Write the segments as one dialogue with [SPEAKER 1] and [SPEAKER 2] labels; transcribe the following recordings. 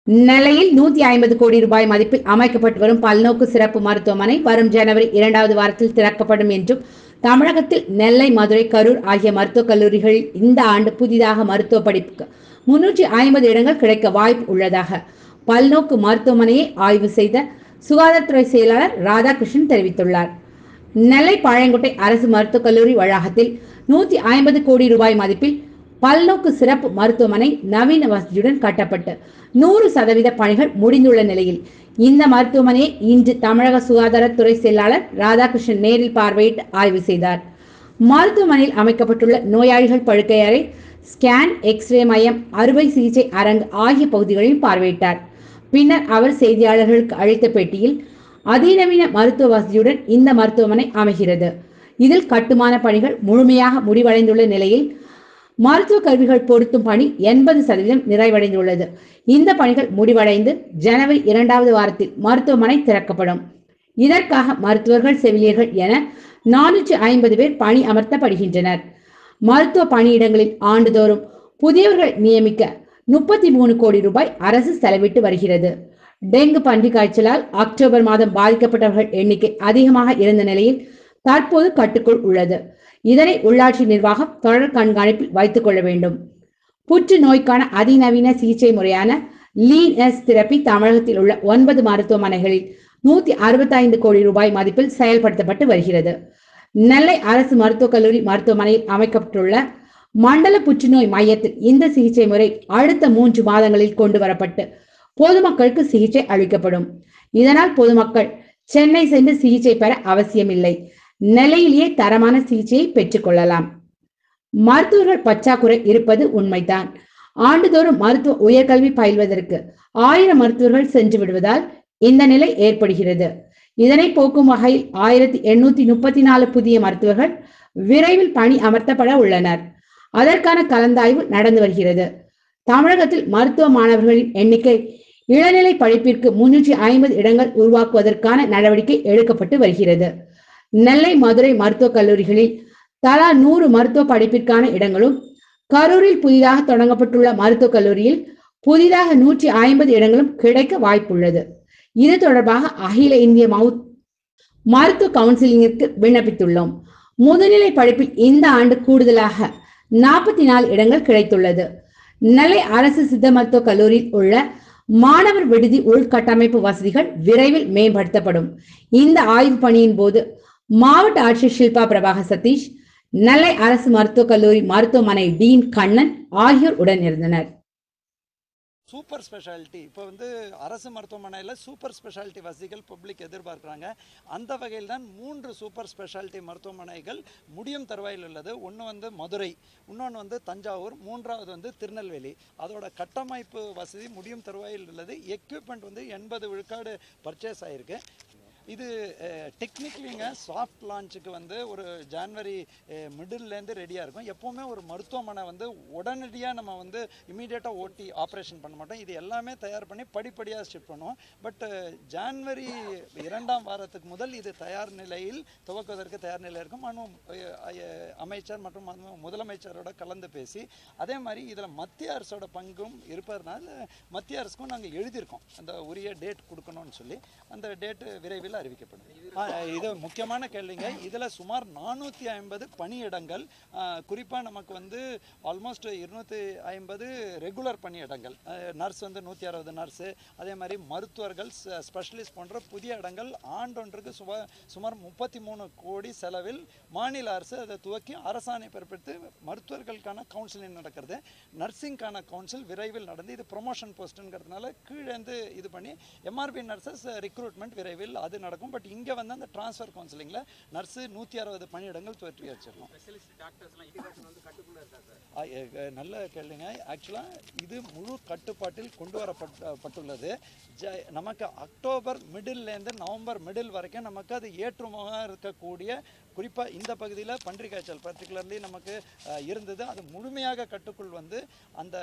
[SPEAKER 1] நெல்லையில் நூத்தி ஐம்பது கோடி ரூபாய் மதிப்பில் அமைக்கப்பட்டு வரும் பல்நோக்கு சிறப்பு மருத்துவமனை வரும் ஜனவரி இரண்டாவது வாரத்தில் திறக்கப்படும் என்றும் தமிழகத்தில் நெல்லை மதுரை கரூர் ஆகிய மருத்துவக் கல்லூரிகளில் இந்த ஆண்டு புதிதாக மருத்துவ படிப்புக்கு முன்னூற்றி ஐம்பது இடங்கள் கிடைக்க வாய்ப்பு உள்ளதாக பல்நோக்கு மருத்துவமனையை ஆய்வு செய்த சுகாதாரத்துறை செயலாளர் ராதாகிருஷ்ணன் தெரிவித்துள்ளார் நெல்லை பாளையங்கோட்டை அரசு மருத்துவக் கல்லூரி வளாகத்தில் நூத்தி ஐம்பது கோடி ரூபாய் மதிப்பில் பல்நோக்கு சிறப்பு மருத்துவமனை நவீன வசதியுடன் கட்டப்பட்டு நூறு சதவீத பணிகள் முடிந்துள்ள நிலையில் இந்த மருத்துவமனையை இன்று தமிழக சுகாதாரத்துறை செயலாளர் ராதாகிருஷ்ணன் நேரில் பார்வையிட்டு ஆய்வு செய்தார் மருத்துவமனையில் அமைக்கப்பட்டுள்ள நோயாளிகள் படுக்கை அறை ஸ்கேன் எக்ஸ்ரே மையம் அறுவை சிகிச்சை அரங்கு ஆகிய பகுதிகளையும் பார்வையிட்டார் பின்னர் அவர் செய்தியாளர்களுக்கு அளித்த பேட்டியில் அதிநவீன மருத்துவ வசதியுடன் இந்த மருத்துவமனை அமைகிறது இதில் கட்டுமான பணிகள் முழுமையாக முடிவடைந்துள்ள நிலையில் மருத்துவ கருவிகள் பொருத்தும் பணி எண்பது சதவீதம் நிறைவடைந்துள்ளது இந்த பணிகள் முடிவடைந்து ஜனவரி இரண்டாவது வாரத்தில் மருத்துவமனை திறக்கப்படும் இதற்காக மருத்துவர்கள் செவிலியர்கள் என நானூற்றி ஐம்பது பேர் பணி அமர்த்தப்படுகின்றனர் மருத்துவ பணியிடங்களில் ஆண்டுதோறும் புதியவர்கள் நியமிக்க முப்பத்தி மூணு கோடி ரூபாய் அரசு செலவிட்டு வருகிறது டெங்கு பன்றி காய்ச்சலால் அக்டோபர் மாதம் பாதிக்கப்பட்டவர்கள் எண்ணிக்கை அதிகமாக இருந்த நிலையில் தற்போது கட்டுக்குள் உள்ளது இதனை உள்ளாட்சி நிர்வாகம் தொடர் கண்காணிப்பில் வைத்துக் கொள்ள வேண்டும் புற்று நோய்க்கான அதிநவீன சிகிச்சை முறையான லீன் எஸ் தெரப்பி தமிழகத்தில் உள்ள ஒன்பது மருத்துவமனைகளில் நூத்தி அறுபத்தைந்து கோடி ரூபாய் மதிப்பில் செயல்படுத்தப்பட்டு வருகிறது நெல்லை அரசு மருத்துவக் கல்லூரி மருத்துவமனையில் அமைக்கப்பட்டுள்ள மண்டல புற்றுநோய் மையத்தில் இந்த சிகிச்சை முறை அடுத்த மூன்று மாதங்களில் கொண்டு வரப்பட்டு பொதுமக்களுக்கு சிகிச்சை அளிக்கப்படும் இதனால் பொதுமக்கள் சென்னை சென்று சிகிச்சை பெற அவசியமில்லை நிலையிலேயே தரமான சிகிச்சையை பெற்றுக் கொள்ளலாம் மருத்துவர்கள் பற்றாக்குறை இருப்பது உண்மைதான் ஆண்டுதோறும் மருத்துவ உயர்கல்வி பயில்வதற்கு ஆயிரம் மருத்துவர்கள் சென்று விடுவதால் இந்த நிலை ஏற்படுகிறது இதனை போக்கும் வகையில் ஆயிரத்தி எண்ணூத்தி முப்பத்தி நாலு புதிய மருத்துவர்கள் விரைவில் பணி அமர்த்தப்பட உள்ளனர் அதற்கான கலந்தாய்வு நடந்து வருகிறது தமிழகத்தில் மருத்துவ மாணவர்களின் எண்ணிக்கை இளநிலை படிப்பிற்கு முன்னூற்றி ஐம்பது இடங்கள் உருவாக்குவதற்கான நடவடிக்கை எடுக்கப்பட்டு வருகிறது நெல்லை மதுரை மருத்துவக் கல்லூரிகளில் தலா நூறு மருத்துவ படிப்பிற்கான இடங்களும் கரூரில் புதிதாக தொடங்கப்பட்டுள்ள மருத்துவக் கல்லூரியில் புதிதாக நூற்றி ஐம்பது இடங்களும் கிடைக்க வாய்ப்புள்ளது இது தொடர்பாக அகில இந்திய மவுத் மருத்துவ கவுன்சிலிங்கிற்கு விண்ணப்பித்துள்ளோம் முதுநிலை படிப்பில் இந்த ஆண்டு கூடுதலாக நாற்பத்தி நாலு இடங்கள் கிடைத்துள்ளது நெல்லை அரசு சித்த மருத்துவக் கல்லூரியில் உள்ள மாணவர் விடுதி உள்கட்டமைப்பு வசதிகள் விரைவில் மேம்படுத்தப்படும் இந்த ஆய்வு பணியின் போது மாவட்ட ஆட்சியர் ஷில்பா பிரபாகர் சதீஷ் நெல்லை அரசு மருத்துவக் கல்லூரி மருத்துவமனை டீன் கண்ணன் ஆகியோர் உடன் இருந்தனர்
[SPEAKER 2] சூப்பர் ஸ்பெஷாலிட்டி இப்போ வந்து அரசு மருத்துவமனையில் சூப்பர் ஸ்பெஷாலிட்டி வசதிகள் பப்ளிக் எதிர்பார்க்குறாங்க அந்த வகையில் தான் மூன்று சூப்பர் ஸ்பெஷாலிட்டி மருத்துவமனைகள் முடியும் தருவாயில் உள்ளது ஒன்று வந்து மதுரை இன்னொன்று வந்து தஞ்சாவூர் மூன்றாவது வந்து திருநெல்வேலி அதோட கட்டமைப்பு வசதி முடியும் தருவாயில் உள்ளது எக்யூப்மெண்ட் வந்து எண்பது விழுக்காடு பர்ச்சேஸ் ஆகிருக்கு இது டெக்னிக்கலிங்க சாஃப்ட் லான்ச்சுக்கு வந்து ஒரு ஜான்வரி மிடில்லேருந்து ரெடியாக இருக்கும் எப்போவுமே ஒரு மருத்துவமனை வந்து உடனடியாக நம்ம வந்து இமீடியட்டாக ஓட்டி ஆப்ரேஷன் பண்ண மாட்டோம் இது எல்லாமே தயார் பண்ணி படிப்படியாக ஷிஃப்ட் பண்ணுவோம் பட் ஜான்வரி இரண்டாம் வாரத்துக்கு முதல் இது தயார் நிலையில் துவக்குவதற்கு தயார் நிலையில் இருக்கும் ஆனால் அமைச்சர் மற்றும் முதலமைச்சரோட கலந்து பேசி அதே மாதிரி இதில் மத்திய அரசோட பங்கும் இருப்பதனால மத்திய அரசுக்கும் நாங்கள் எழுதியிருக்கோம் அந்த உரிய டேட் கொடுக்கணும்னு சொல்லி அந்த டேட்டு விரைவில் தேர்தலில் அறிவிக்கப்படும் இது முக்கியமான கேள்விங்க இதில் சுமார் நானூற்றி ஐம்பது பணியிடங்கள் குறிப்பாக நமக்கு வந்து ஆல்மோஸ்ட் இருநூற்றி ஐம்பது ரெகுலர் பணியிடங்கள் நர்ஸ் வந்து நூற்றி அறுபது நர்ஸு அதே மாதிரி மருத்துவர்கள் ஸ்பெஷலிஸ்ட் போன்ற புதிய இடங்கள் ஆண்டொன்றுக்கு சுவ சுமார் முப்பத்தி மூணு கோடி செலவில் மாநில அரசு அதை துவக்கி அரசாணை பிறப்பித்து மருத்துவர்களுக்கான கவுன்சிலிங் நடக்கிறது நர்சிங்கான கவுன்சில் விரைவில் நடந்து இது ப்ரொமோஷன் போஸ்ட்டுங்கிறதுனால கீழேந்து இது பண்ணி எம்ஆர்பி நர்சஸ் ரிக்ரூட்மெண்ட் விரைவில் அது நடக்கும் பட் இங்கே வந்து அந்த ட்ரான்ஸ்ஃபர் கவுன்சிலிங்கில் நர்ஸு நூற்றி அறுபது பணியிடங்கள் தோற்றி வச்சிடணும் நல்ல கேளுங்க ஆக்சுவலாக இது முழு கட்டுப்பாட்டில் கொண்டு வரப்பட்டுள்ளது ஜ நமக்கு அக்டோபர் மிடில்லேருந்து நவம்பர் மிடில் வரைக்கும் நமக்கு அது ஏற்றுமாக இருக்கக்கூடிய குறிப்பாக இந்த பகுதியில் பன்றி காய்ச்சல் பர்டிகுலர்லி நமக்கு இருந்தது அது முழுமையாக கட்டுக்குள் வந்து அந்த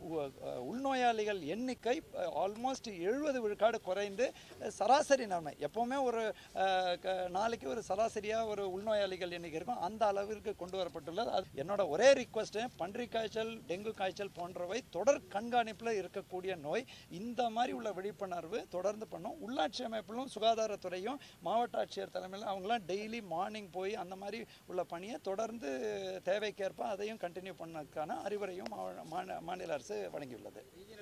[SPEAKER 2] உள்நோயாளிகள் எண்ணிக்கை ஆல்மோஸ்ட் எழுபது விழுக்காடு குறைந்து சராசரி நன்மை எப்போ எப்போவுமே ஒரு அஹ், க- நாளைக்கு ஒரு சராசரியாக ஒரு உள்நோயாளிகள் எண்ணிக்கை இருக்கும் அந்த அளவிற்கு கொண்டு வரப்பட்டுள்ளது அது என்னோட ஒரே ரிக்வஸ்ட்டு பன்றி காய்ச்சல் டெங்கு காய்ச்சல் போன்றவை தொடர் கண்காணிப்பில் இருக்கக்கூடிய நோய் இந்த மாதிரி உள்ள விழிப்புணர்வு தொடர்ந்து பண்ணும் உள்ளாட்சி அமைப்பிலும் சுகாதாரத்துறையும் மாவட்ட ஆட்சியர் தலைமையில் அவங்களாம் டெய்லி மார்னிங் போய் அந்த மாதிரி உள்ள பணியை தொடர்ந்து தேவைக்கேற்ப அதையும் கண்டினியூ பண்ணதுக்கான அறிவுரையும் மாவ- மாந- மாநில அரசு வழங்கியுள்ளது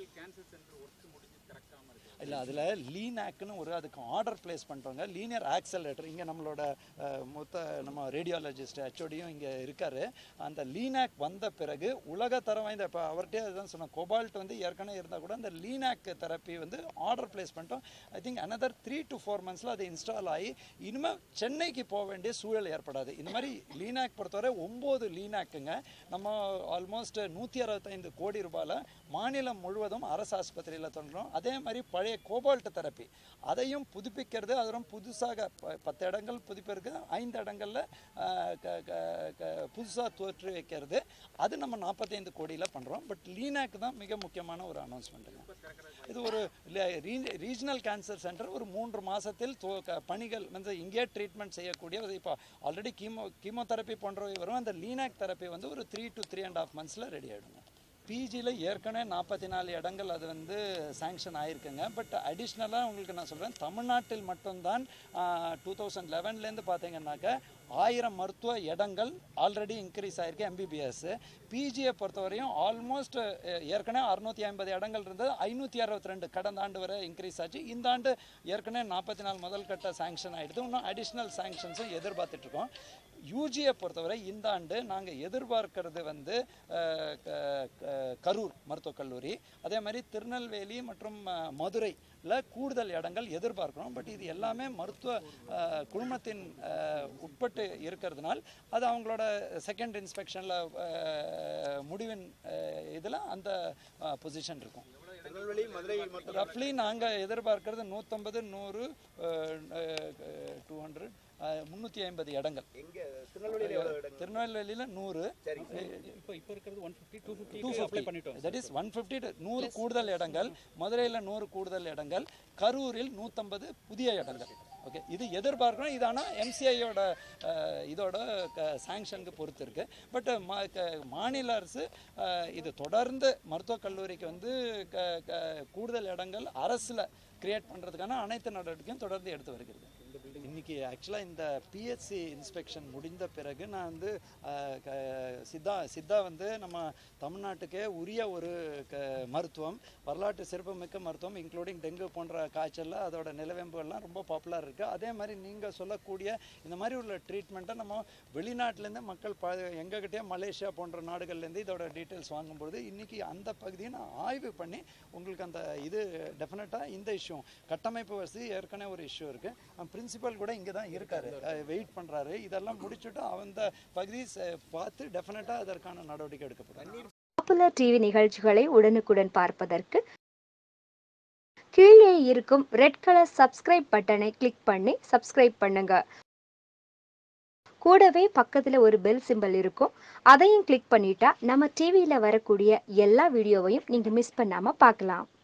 [SPEAKER 2] இல்லை அதில் லீனாக்னு ஒரு அதுக்கு ஆர்டர் பிளேஸ் பண்ணுறவங்க லீனியர் ஆக்சலேட்டர் இங்கே நம்மளோட அஹ், மொத்த நம்ம ரேடியாலஜிஸ்ட் ஹெச்ஓடியும் இங்கே இருக்காரு அந்த லீனாக் வந்த பிறகு உலக தரம் வாய்ந்த இப்போ அவர்கிட்டயே அதுதான் சொன்னேன் கோபால்ட் வந்து ஏற்கனவே இருந்தால் கூட அந்த லீனாக் தெரப்பி வந்து ஆர்டர் பிளேஸ் பண்ணிட்டோம் I think another three to four மந்த்ஸில் அது இன்ஸ்டால் ஆகி இனிமேல் சென்னைக்கு போக வேண்டிய சூழல் ஏற்படாது இந்த மாதிரி லீனாக் பொறுத்தவரை ஒம்பது லீனாக்குங்க நம்ம ஆல்மோஸ்ட் நூற்றி அறுபத்தைந்து கோடி ரூபாயில் மாநிலம் முழுவதும் அரசு ஆஸ்பத்திரியில் தோன்றோம் அதே மாதிரி பழைய கோபால்ட் தெரப்பி அதையும் புதுப்பிக்கிறது அதெல்லாம் புதுசாக ப- பத்து இடங்கள் புதுப்பிருக்கு ஐந்து இடங்களில் புதுசாக தோற்று வைக்கிறது அது நம்ம நாற்பத்தைந்து கோடியில் பண்ணுறோம் பட் லீனாக்கு தான் மிக முக்கியமான ஒரு அனௌன்ஸ்மெண்ட்டுங்க இது ஒரு ரீஜனல் கேன்சர் சென்டர் ஒரு மூன்று மாதத்தில் பணிகள் வந்து இங்கேயே ட்ரீட்மெண்ட் செய்யக்கூடிய இப்போ ஆல்ரெடி கீமோ கீமோதெரப்பி போன்றவை வரும் அந்த லீனாக் தெரப்பி வந்து ஒரு three to three and half மந்த்ஸில் ரெடி ஆகிடுங்க பிஜியில் ஏற்கனவே நாற்பத்தி நாலு இடங்கள் அது வந்து சாங்ஷன் ஆயிருக்குங்க பட் அடிஷ்னலாக உங்களுக்கு நான் சொல்கிறேன் தமிழ்நாட்டில் மட்டும்தான் டூ தௌசண்ட் லெவன்லேருந்து பார்த்தீங்கன்னாக்க ஆயிரம் மருத்துவ இடங்கள் ஆல்ரெடி இன்க்ரீஸ் ஆயிருக்கு எம்பிபிஎஸ் பிஜியை பொறுத்தவரையும் ஆல்மோஸ்ட் ஏற்கனவே அறுநூத்தி ஐம்பது இடங்கள் இருந்தது ஐநூற்றி அறுபத்தி ரெண்டு கடந்த ஆண்டு வரை இன்க்ரீஸ் ஆச்சு இந்த ஆண்டு ஏற்கனவே நாற்பத்தி நாலு முதல் கட்ட சாங்ஷன் ஆகிடுது இன்னும் அடிஷ்னல் சாங்ஷன்ஸும் எதிர்பார்த்துட்டு இருக்கோம் யூஜியை பொறுத்தவரை இந்த ஆண்டு நாங்கள் எதிர்பார்க்கறது வந்து அஹ், க- க- கரூர் மருத்துவக் கல்லூரி அதே மாதிரி திருநெல்வேலி மற்றும் அஹ், மதுரையில் கூடுதல் இடங்கள் எதிர்பார்க்கிறோம் பட் இது எல்லாமே மருத்துவ அஹ், குழுமத்தின் அஹ், உட்பட்டு இருக்கிறதுனால் அது அவங்களோட செகண்ட் இன்ஸ்பெக்ஷனில் முடிவின் இதில் அந்த பொசிஷன் இருக்கும்
[SPEAKER 3] திருநெல்வேலி மதுரை மற்றும்
[SPEAKER 2] ரஃப்லி நாங்கள் எதிர்பார்க்கறது நூற்றம்பது நூறு டூ ஹண்ட்ரட் முந்நூற்றி ஐம்பது இடங்கள்
[SPEAKER 3] எங்க திருநெல்வேலியில எவ்வளவு இடங்கள்
[SPEAKER 2] திருநெல்வேலியில் நூறு
[SPEAKER 4] இப்போ இப்போ இருக்கிறது one fifty two fifty
[SPEAKER 2] to
[SPEAKER 4] apply பண்ணிட்டோம்
[SPEAKER 2] தட் இஸ் ஒன் ஃபிஃப்டி நூறு கூடுதல் இடங்கள் மதுரையில் நூறு கூடுதல் இடங்கள் கரூரில் நூற்றம்பது புதிய இடங்கள் ஓகே இது எதிர்பார்க்கணும் இது ஆனால் எம்சிஐயோட இதோட சாங்ஷனுக்கு பொறுத்து இருக்கு பட் மாநில அரசு அஹ், இது தொடர்ந்து மருத்துவக் கல்லூரிக்கு வந்து க- க- கூடுதல் இடங்கள் அரசில் கிரியேட் பண்ணுறதுக்கான அனைத்து நடவடிக்கையும் தொடர்ந்து எடுத்து வருகிறது இன்னைக்கு ஆக்சுவலாக இந்த பிஎஸ்சி இன்ஸ்பெக்ஷன் முடிந்த பிறகு நான் வந்து அஹ், க- சித்தா சித்தா வந்து நம்ம தமிழ்நாட்டுக்கே உரிய ஒரு க மருத்துவம் வரலாற்று சிறப்புமிக்க மருத்துவம் இன்க்ளூடிங் டெங்கு போன்ற காய்ச்சலில் அதோட நிலவேம்புகள்லாம் ரொம்ப பாப்புலர் இருக்குது அதே மாதிரி நீங்கள் சொல்லக்கூடிய இந்த மாதிரி உள்ள ட்ரீட்மெண்ட்டை நம்ம வெளிநாட்டிலேருந்து மக்கள் ப எங்ககிட்டயே மலேசியா போன்ற நாடுகள்லேருந்து இதோட டீட்டெயில்ஸ் வாங்கும்பொழுது இன்றைக்கி அந்த பகுதியை நான் ஆய்வு பண்ணி உங்களுக்கு அந்த இது டெஃபினட்டாக இந்த இஷ்யூ கட்டமைப்பு வசதி ஏற்கனவே ஒரு இஷ்யூ இருக்குது பிரின்சிபல் கூட இங்கே தான் இருக்காரு வெயிட் பண்ணுறாரு இதெல்லாம் முடிச்சுட்டு அந்த பகுதி ச- பார்த்து டெஃபினட்டாக அதற்கான நடவடிக்கை எடுக்கப்படும்
[SPEAKER 5] பாப்புலர் டிவி நிகழ்ச்சிகளை உடனுக்குடன் பார்ப்பதற்கு கீழே இருக்கும் ரெட் கலர் சப்ஸ்கிரைப் பட்டனை கிளிக் பண்ணி சப்ஸ்கிரைப் பண்ணுங்க கூடவே பக்கத்துல ஒரு பெல் சிம்பல் இருக்கும் அதையும் கிளிக் பண்ணிட்டா நம்ம டிவியில வரக்கூடிய எல்லா வீடியோவையும் நீங்க மிஸ் பண்ணாம பார்க்கலாம்